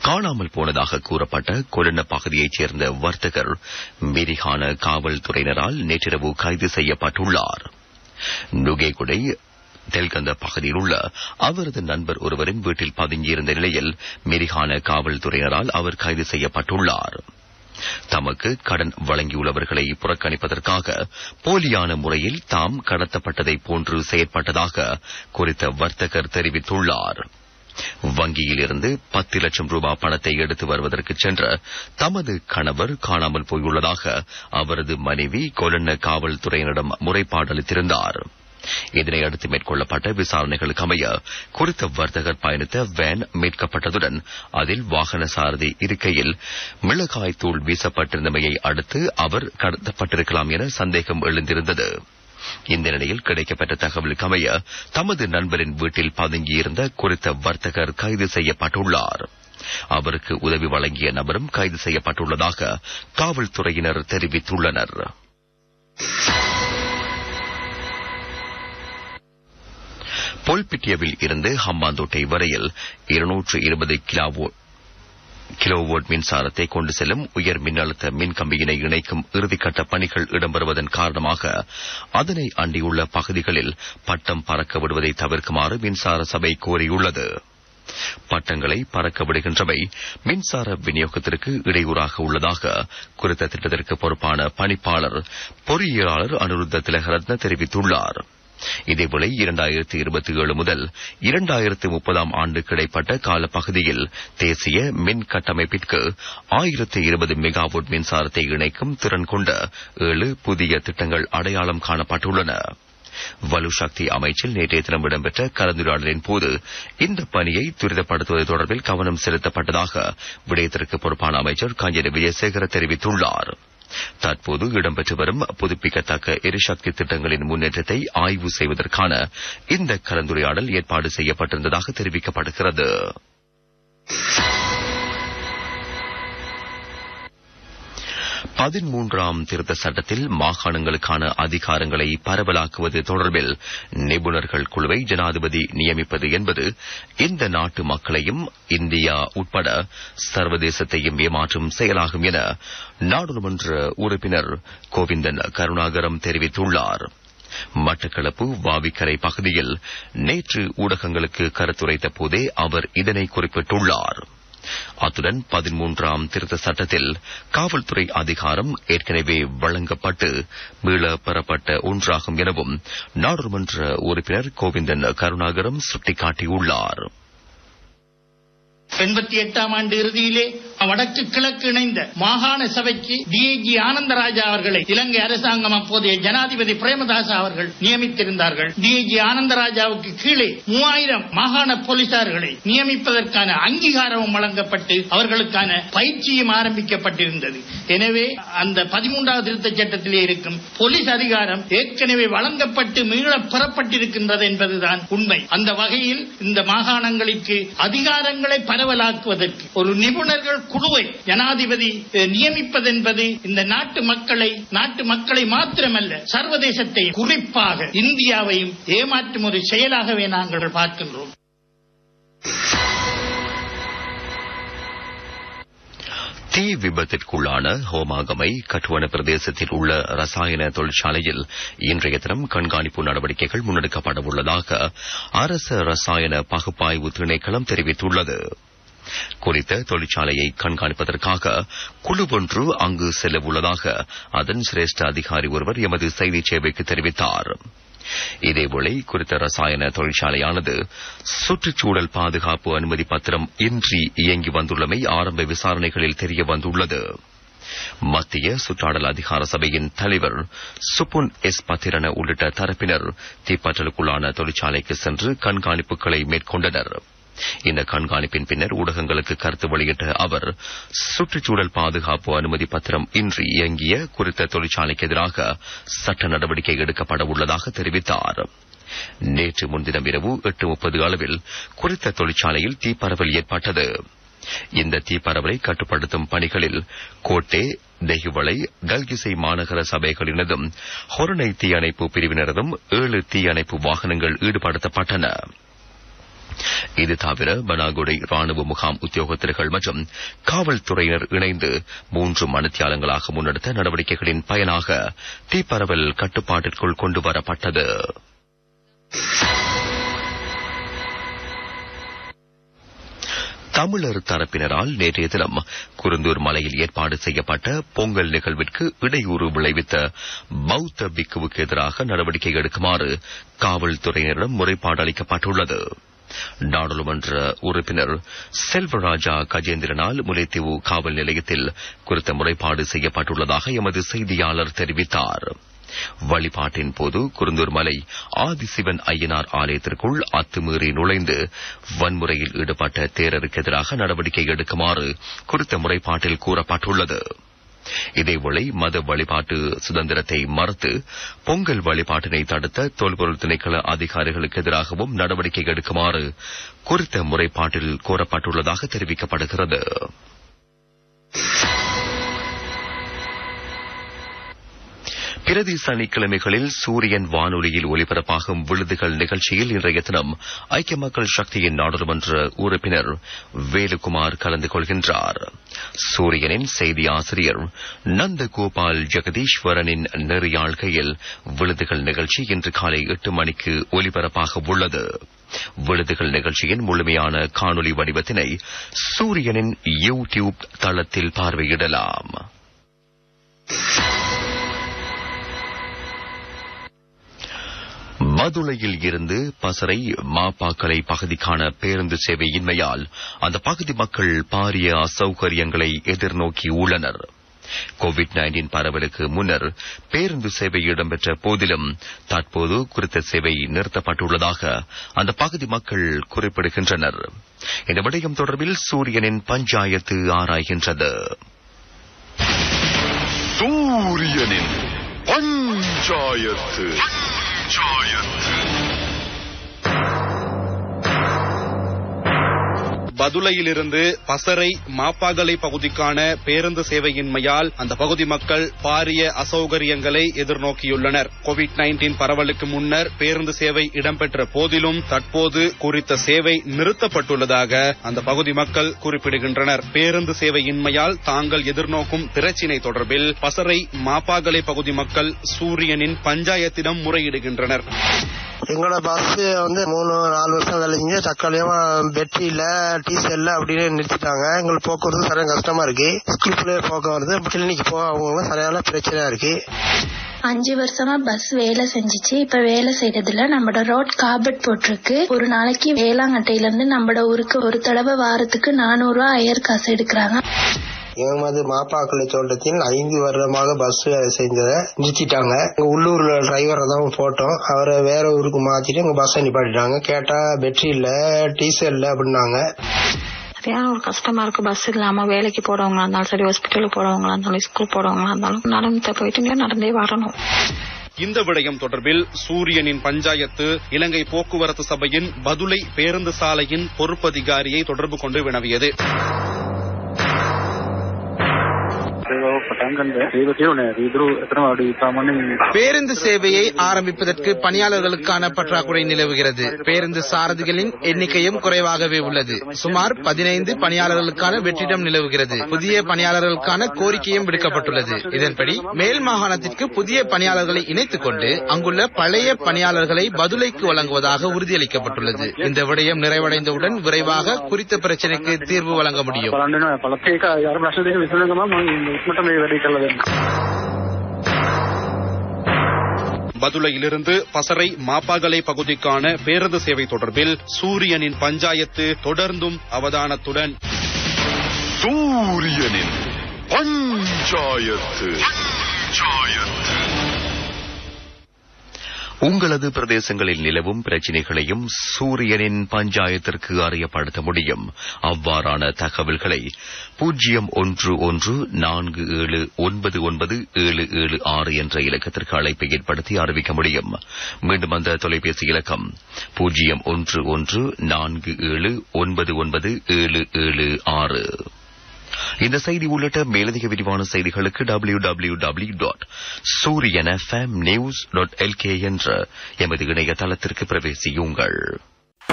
காணாமல் போனதாக கூறப்பட்ட கொலன பகுதியைச் சேர்ந்த வர்த்தகர் மிரிகான காவல்துறையினரால் நேற்றிரவு கைது செய்யப்பட்டுள்ளார் நுகேகுடை தெல்கந்த பகுதியில் உள்ள அவரது நண்பர் ஒருவரின் வீட்டில் பதுங்கியிருந்த நிலையில் மிரிகான காவல்துறையினரால் அவர் கைது செய்யப்பட்டுள்ளார் தமக்கு கடன் வழங்கியுள்ளவர்களை புறக்கணிப்பதற்காக போலியான முறையில் தாம் கடத்தப்பட்டதை போன்று செயற்பட்டதாக குறித்த வர்த்தகர் தெரிவித்துள்ளார் வங்கியில் இருந்து பத்து லட்சம் ரூபாய் பணத்தை எடுத்து வருவதற்கு சென்ற தமது கணவர் காணாமல் போயுள்ளதாக அவரது மனைவி கொலன்ன காவல்துறையினரிடம் முறைப்பாடு அளித்திருந்தார் இதனையடுத்து மேற்கொள்ளப்பட்ட விசாரணைகளுக்கு அமைய குறித்த வர்த்தகர் பயணித்த வேன் மீட்கப்பட்டதுடன் அதில் வாகன சாரதி இருக்கையில் மிளகாய் தூள் வீசப்பட்டிருந்தமையை அடுத்து அவர் கடத்தப்பட்டிருக்கலாம் என சந்தேகம் எழுந்திருந்தது இந்த நிலையில் கிடைக்கப்பட்ட தகவலுக்கு அமைய தமது நண்பரின் வீட்டில் பதுங்கியிருந்த குறித்த வர்த்தகர் கைது செய்யப்பட்டுள்ளார் அவருக்கு உதவி வழங்கிய நபரும் கைது செய்யப்பட்டுள்ளதாக காவல்துறையினர் தெரிவித்துள்ளனர் பொல்பிட்டியவில் இருந்து ஹம்பாந்தோட்டை வரையில் இருநூற்று இருபது கிலோவோ கிலோவோல்ட் மின்சாரத்தை கொண்டு செல்லும் உயர் மின்னழுத்த மின் கம்பியினை இணைக்கும் இறுதிக்கட்ட பணிகள் இடம்பெறுவதன் காரணமாக அதனை அண்டியுள்ள பகுதிகளில் பட்டம் பறக்க விடுவதை தவிர்க்குமாறு மின்சார சபை கோரியுள்ளது பட்டங்களை பறக்க விடுகின்றவை மின்சார விநியோகத்திற்கு இடையூறாக உள்ளதாக குறித்த திட்டத்திற்கு பொறுப்பான பணிப்பாளர் பொறியியலாளர் அனுருத்த திலகரத்ன தெரிவித்துள்ளார் இதேவேளை இரண்டாயிரத்தி இருபத்தி ஏழு முதல் இரண்டாயிரத்து முப்பதாம் ஆண்டு கிடைப்பட்ட காலப்பகுதியில் தேசிய மின் கட்டமைப்பிற்கு ஆயிரத்து இருபது மெகாவாட் மின்சாரத்தை இணைக்கும் திறன் கொண்ட ஏழு புதிய திட்டங்கள் அடையாளம் காணப்பட்டுள்ளன வலுசக்தி அமைச்சில் நேற்றைய தினம் இடம்பெற்ற கலந்துரையாடலின் போது இந்த பணியை துரிதப்படுத்துவது தொடர்பில் கவனம் செலுத்தப்பட்டதாக விடயத்திற்கு பொறுப்பான அமைச்சர் காஞ்சன விஜயசேகர தெரிவித்துள்ளார் தற்போது இடம்பெற்று வரும் புதுப்பிக்கத்தக்க எரிசக்தி திட்டங்களின் முன்னேற்றத்தை ஆய்வு செய்வதற்கான இந்த கலந்துரையாடல் ஏற்பாடு செய்யப்பட்டிருந்ததாக தெரிவிக்கப்படுகிறது பதிமூன்றாம் திருத்த சட்டத்தில் மாகாணங்களுக்கான அதிகாரங்களை பரவலாக்குவது தொடர்பில் நிபுணர்கள் குழுவை ஜனாதிபதி நியமிப்பது என்பது இந்த நாட்டு மக்களையும் இந்தியா உட்பட சர்வதேசத்தையும் ஏமாற்றும் செயலாகும் என நாடாளுமன்ற உறுப்பினர் கோவிந்தன் கருணாகரம் தெரிவித்துள்ளார் மட்டக்களப்பு வாவிக்கரை பகுதியில் நேற்று ஊடகங்களுக்கு கருத்துரைத்த போதே அவர் இதனை குறிப்பிட்டுள்ளார் அத்துடன் பதிமூன்றாம் திருத்த சட்டத்தில் காவல்துறை அதிகாரம் ஏற்கனவே வழங்கப்பட்டு மீள பெறப்பட்ட ஒன்றாகும் எனவும் நாடாளுமன்ற உறுப்பினர் கோவிந்தன் கருணாகரம் சுட்டிக்காட்டியுள்ளார் எண்பத்தி எட்டாம் ஆண்டு இறுதியிலே வடக்கு கிழக்கு இணைந்த மாகாண சபைக்கு டிஐஜி ஆனந்தராஜா அவர்களை இலங்கை அரசாங்கம் அப்போதைய ஜனாதிபதி பிரேமதாச அவர்கள் நியமித்திருந்தார்கள் டிஐஜி ஆனந்தராஜாவுக்கு கீழே மூவாயிரம் மாகாண போலீசார்களை நியமிப்பதற்கான அங்கீகாரமும் வழங்கப்பட்டு அவர்களுக்கான பயிற்சியும் ஆரம்பிக்கப்பட்டிருந்தது எனவே அந்த பதிமூன்றாவது திருத்த சட்டத்திலே இருக்கும் போலீஸ் அதிகாரம் ஏற்கனவே வழங்கப்பட்டு மீள பெறப்பட்டிருக்கின்றது என்பதுதான் உண்மை அந்த வகையில் இந்த மாகாணங்களுக்கு அதிகாரங்களை பரவலாக்குவதற்கு ஒரு நிபுணர்கள் குழுவை ஜனாதிபதி அஹ், நியமிப்பதென்பது இந்த நாட்டு மக்களை நாட்டு மக்களை மாத்திரமல்ல சர்வதேசத்தை குறிப்பாக இந்தியாவையும் ஏமாற்றும் ஒரு செயலாகவே நாங்கள் பார்க்கின்றோம் தீ விபத்திற்குள்ளான ஹோமாகமை கட்டுவன பிரதேசத்தில் உள்ள ரசாயன தொழிற்சாலையில் இன்றைய தினம் கண்காணிப்பு நடவடிக்கைகள் முன்னெடுக்கப்பட உள்ளதாக அரசு ரசாயன பகுப்பாய்வு திணைக்களம் தெரிவித்துள்ளது குறித்த தொழிற்சாலையை கண்காணிப்பதற்காக குழு ஒன்று அங்கு செல்ல உள்ளதாக அதன் சிரேஷ்ட அதிகாரி ஒருவர் எமது செய்தி சேவைக்கு தெரிவித்தார் இதேவேளை குறித்த ரசாயன தொழிற்சாலையானது சுற்றுச்சூழல் பாதுகாப்பு அனுமதி பத்திரம் இன்றி இயங்கி வந்துள்ளமை ஆரம்ப விசாரணைகளில் தெரிய வந்துள்ளது மத்திய சுற்றாடல் அதிகார சபையின் தலைவர் சுப்புன் எஸ் பத்திரன உள்ளிட்ட தரப்பினர் தீப்பற்றலுக்குள்ளான தொழிற்சாலைக்கு சென்று கண்காணிப்புகளை மேற்கொண்டனர் இந்த கண்காணிப்பின் பின்னர் ஊடகங்களுக்கு கருத்து வெளியிட்ட அவர் சுற்றுச்சூழல் பாதுகாப்பு அனுமதி பத்திரம் இன்றி இயங்கிய குறித்த தொழிற்சாலைக்கு எதிராக சட்ட நடவடிக்கை எடுக்கப்பட உள்ளதாக தெரிவித்தார் நேற்று முன்தினம் இரவு எட்டு முப்பது அளவில் குறித்த தொழிற்சாலையில் தீப்பரவல் ஏற்பட்டது இந்த தீப்பரவலை கட்டுப்படுத்தும் பணிகளில் கோட்டே தெஹிவளை கல்கிசை மாநகர சபைகளினதும் ஹொரணை தீயணைப்பு பிரிவினரதும் ஏழு தீயணைப்பு வாகனங்கள் ஈடுபடுத்தப்பட்டன இது தவிர பனாகுடை ராணுவ முகாம் உத்தியோகத்தர்கள் மற்றும் காவல்துறையினர் இணைந்து மூன்று மணித்தியாலங்களாக முன்னெடுத்த நடவடிக்கைகளின் பயனாக தீப்பரவல் கட்டுப்பாட்டிற்குள் கொண்டு வரப்பட்டது தமிழர் தரப்பினரால் நேற்றைய தினம் குருந்தூர் மலையில் ஏற்பாடு செய்யப்பட்ட பொங்கல் நிகழ்விற்கு இடையூறு விளைவித்த பௌத்த பிக்குவுக்கு எதிராக நடவடிக்கை எடுக்குமாறு காவல்துறையினரிடம் முறைப்பாடு அளிக்கப்பட்டுள்ளது நாடாளுமன்ற உறுப்பினர் செல்வராஜா கஜேந்திரனால் முல்லைத்தீவு காவல் நிலையத்தில் குறித்த முறைப்பாடு செய்யப்பட்டுள்ளதாக எமது செய்தியாளர் தெரிவித்தார் வழிபாட்டின் போது குருந்தூர் மலை ஆதிசிவன் ஐயனார் ஆலயத்திற்குள் அத்துமீறி நுழைந்து வன்முறையில் ஈடுபட்ட தேரருக்கு எதிராக நடவடிக்கை எடுக்குமாறு குறித்த முறைப்பாட்டில் கூறப்பட்டுள்ளது இதேவேளை மத வழிபாட்டு சுதந்திரத்தை மறுத்து பொங்கல் வழிபாட்டினை தடுத்த தொல்பொருள் திணைக்கள அதிகாரிகளுக்கு எதிராகவும் நடவடிக்கை எடுக்குமாறு குறித்த முறைப்பாட்டில் கோரப்பட்டுள்ளதாக தெரிவிக்கப்படுகிறது பிரதி சனிக்கிழமைகளில் சூரியன் வானொலியில் ஒலிபரப்பாகும் விழுதுகள் நிகழ்ச்சியில் இன்றைய தினம் ஐக்கிய மக்கள் சக்தியின் நாடாளுமன்ற உறுப்பினர் வேலுகுமார் கலந்து கொள்கின்றார் சூரியனின் செய்தி ஆசிரியர் நந்தகோபால் ஜெகதீஸ்வரனின் நெறியாழ்கையில் விழுதுகள் நிகழ்ச்சி இன்று காலை எட்டு மணிக்கு ஒலிபரப்பாக உள்ளது விழுதுகள் நிகழ்ச்சியின் முழுமையான காணொலி வடிவத்தினை சூரியனின் யூ டியூப் தளத்தில் பார்வையிடலாம் மதுளையில் இருந்து பசறை மாப்பாக்கலை பகுதிக்கான பேருந்து சேவையின்மையால் அந்த பகுதி மக்கள் பாரிய அசௌகரியங்களை எதிர்நோக்கியுள்ளனர் கோவிட் நைன்டீன் பரவலுக்கு முன்னர் பேருந்து சேவை இடம்பெற்ற போதிலும் தற்போது குறித்த சேவை நிறுத்தப்பட்டுள்ளதாக அந்த பகுதி மக்கள் குறிப்பிடுகின்றனர் இந்த விடயம் தொடர்பில் சூரியனின் பஞ்சாயத்து ஆராய்கின்றது சூரியனின் பஞ்சாயத்து பஞ்சாயத்து பதுளையிலிருந்து பசறை மாப்பாகலை பகுதிக்கான பேருந்து சேவையின்மையால் அந்த பகுதி மக்கள் பாரிய அசௌகரியங்களை எதிர்நோக்கியுள்ளனர் கோவிட் நைன்டீன் பரவலுக்கு முன்னர் பேருந்து சேவை இடம்பெற்ற போதிலும் தற்போது குறித்த சேவை நிறுத்தப்பட்டுள்ளதாக அந்த பகுதி மக்கள் குறிப்பிடுகின்றனர் பேருந்து சேவையின்மையால் தாங்கள் எதிர்நோக்கும் பிரச்சினை தொடர்பில் பசறை மாப்பாகலை பகுதி மக்கள் சூரியனின் பஞ்சாயத்திடம் முறையிடுகின்றனர் எங்களோட பஸ் வந்து மூணு நாலு வருஷம் வேலை செஞ்சு தற்காலிகமா பெட்ரி இல்ல டீசல் இல்ல அப்படின்னு நிறுத்திட்டாங்க எங்களுக்கு போக்குவரத்து சரியான கஷ்டமா இருக்கு ஸ்கூல் பிள்ளைய போக்குவரத்து கிளினிக் போக அவங்க சரியான பிரச்சனையா இருக்கு அஞ்சு வருஷமா பஸ் வேலை செஞ்சுச்சு இப்ப வேலை செய்யறதுல நம்மளோட ரோட் கார்பெட் போட்டிருக்கு ஒரு நாளைக்கு வேளாங்கட்டையில இருந்து நம்மளோட ஊருக்கு ஒரு தடவை வாரத்துக்கு நானூறு ரூபாய் அயர் காசு எடுக்கிறாங்க எமது மாப்பாக்களை தோட்டத்தில் ஐந்து வருடமாக பஸ் வேலை செஞ்சதை நிறுத்திட்டாங்க எங்க உள்ளூர்ல டிரைவரை தான் போட்டோம் அவரை வேற ஊருக்கு மாத்திட்டு எங்க பஸ் நிப்பாட்டிட்டாங்க கேட்டா பெட்ரி இல்ல டீசல் இல்ல அப்படின்னாங்க சரியான ஒரு கஷ்டமா இருக்கு பஸ் இல்லாம வேலைக்கு போறவங்களா இருந்தாலும் சரி ஹாஸ்பிட்டலுக்கு போறவங்களா இருந்தாலும் ஸ்கூல் போறவங்களா இருந்தாலும் நடந்து போயிட்டு நடந்தே வரணும் இந்த விடயம் தொடர்பில் சூரியனின் பஞ்சாயத்து இலங்கை போக்குவரத்து சபையின் பதுளை பேருந்து சாலையின் பொறுப்பதிகாரியை தொடர்பு கொண்டு வினவியது பேருந்து சேவையை ஆரம்பிப்பதற்கு பணியாளர்களுக்கான பற்றாக்குறை நிலவுகிறது பேருந்து சாரதிகளின் எண்ணிக்கையும் குறைவாகவே உள்ளது சுமார் பதினைந்து பணியாளர்களுக்கான வெற்றிடம் நிலவுகிறது புதிய பணியாளர்களுக்கான கோரிக்கையும் விடுக்கப்பட்டுள்ளது இதன்படி மேல் மாகாணத்திற்கு புதிய பணியாளர்களை இணைத்துக் கொண்டு அங்குள்ள பழைய பணியாளர்களை பதுளைக்கு வழங்குவதாக உறுதியளிக்கப்பட்டுள்ளது இந்த விடயம் நிறைவடைந்தவுடன் விரைவாக குறித்த பிரச்சினைக்கு தீர்வு வழங்க முடியும் பதுளையிலிருந்து பசறை மாப்பாகலை பகுதிக்கான பேருந்து சேவை தொடர்பில் சூரியனின் பஞ்சாயத்து தொடர்ந்தும் அவதானத்துடன் சூரியனின் பஞ்சாயத்து பஞ்சாயத்து உங்களது பிரதேசங்களில் நிலவும் பிரச்சினைகளையும் சூரியனின் பஞ்சாயத்திற்கு அறியப்படுத்த முடியும் அவ்வாறான தகவல்களை பூஜ்ஜியம் ஒன்று ஒன்று நான்கு ஏழு ஒன்பது ஒன்பது ஏழு ஏழு ஆறு என்ற இலக்கத்திற்கு அழைப்பை ஏற்படுத்தி அறிவிக்க முடியும் மீண்டும் அந்த தொலைபேசி இலக்கம் பூஜ்ஜியம் ஒன்று ஒன்று நான்கு ஏழு ஒன்பது ஒன்பது ஏழு ஏழு ஆறு இந்த செய்தி உள்ளிட்ட மேலதிக விரிவான செய்திகளுக்கு W W W dot Sooriyan FM news dot LK என்ற எமது இணையதளத்திற்கு பிரவேசியுங்கள்